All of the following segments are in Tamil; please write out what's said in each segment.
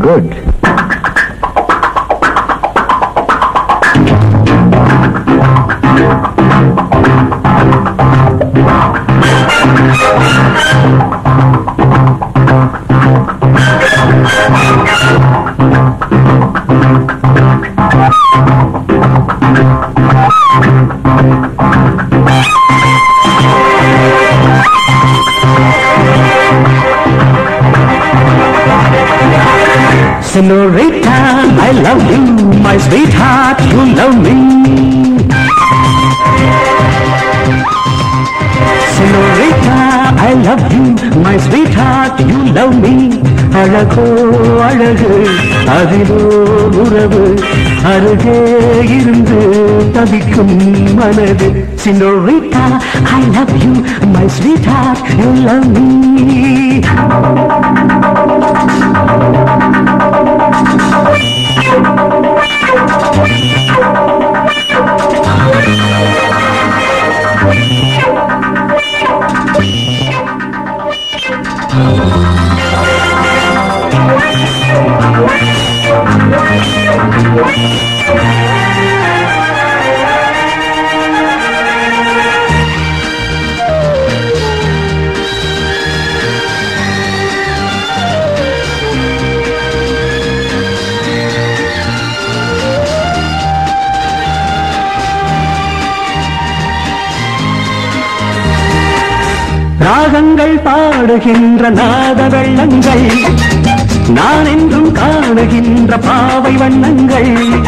Good Senorita, I love you, my sweetheart, you love me. Senorita, I love you, my sweetheart, you love me. அழகோ அழகு அதிலோ உறவு அருகே இருந்து தவிக்கும் மனது Senorita, I love you, my sweetheart, you love me. ராகங்கள் பாடுகின்ற நாத வெள்ளங்கள் நான் என்றும் காணுகின்ற பாவை வண்ணங்கள்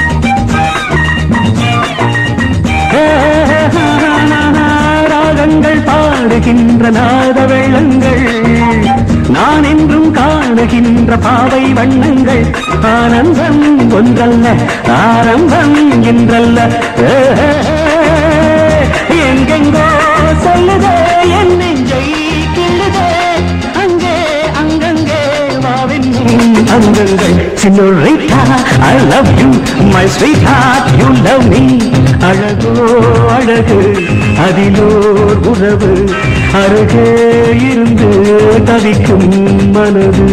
ராகங்கள் பாடுகின்ற நாத வெள்ளங்கள் நான் என்றும் காணுகின்ற பாவை வண்ணங்கள் ஆனந்தம் ஒன்றல்ல ஆரம்பம் என்றல்ல எங்கெங்கோ சொல்லுதே என் நெஞ்சை கிள்ளுதே அங்கே அங்கங்கே வாவின் அங்கங்கள் senorita I love you my sweetheart you love me அழகோ அழகு அதிலோர் உறவு அருகே இருந்து தவிக்கும் மனது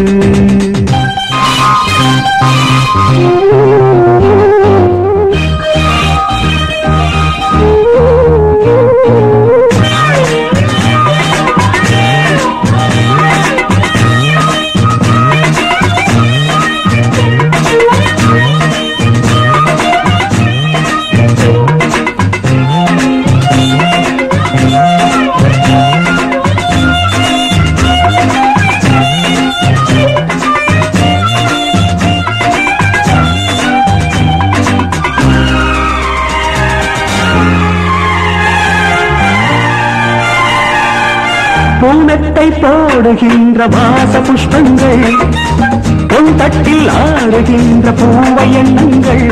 பூனத்தை போடுகின்ற வாச புஷ்பங்கள் பொன் தட்டில் ஆடுகின்ற பூவை எண்ணங்கள்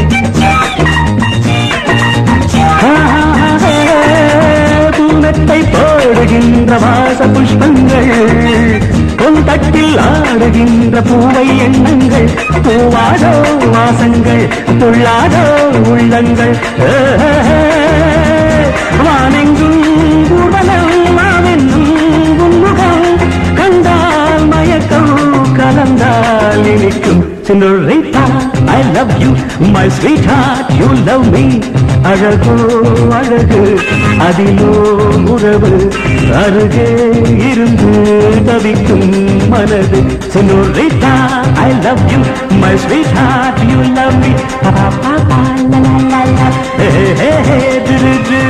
பூனத்தை போடுகின்ற வாச புஷ்பங்கள் பொன் தட்டில் ஆடுகின்ற பூவை எண்ணங்கள் பூவாடோ வாசங்கள் துள்ளாடோ உள்ளங்கள் வானெங்கும் ஊர்வலம் மாவென்னும் உன்முகம் கண்டால் மயக்கம் கலந்தால் இனிக்கும் Senorita, I love you, my sweetheart, you love me. அழகோ அழகு அதிலோ உறவு அருகே இருந்து தவிக்கும் மனது Senorita, I love you, my sweetheart, you love me. Pa, pa, pa, la, la, la, la. Hey, hey, hey, du, du, du.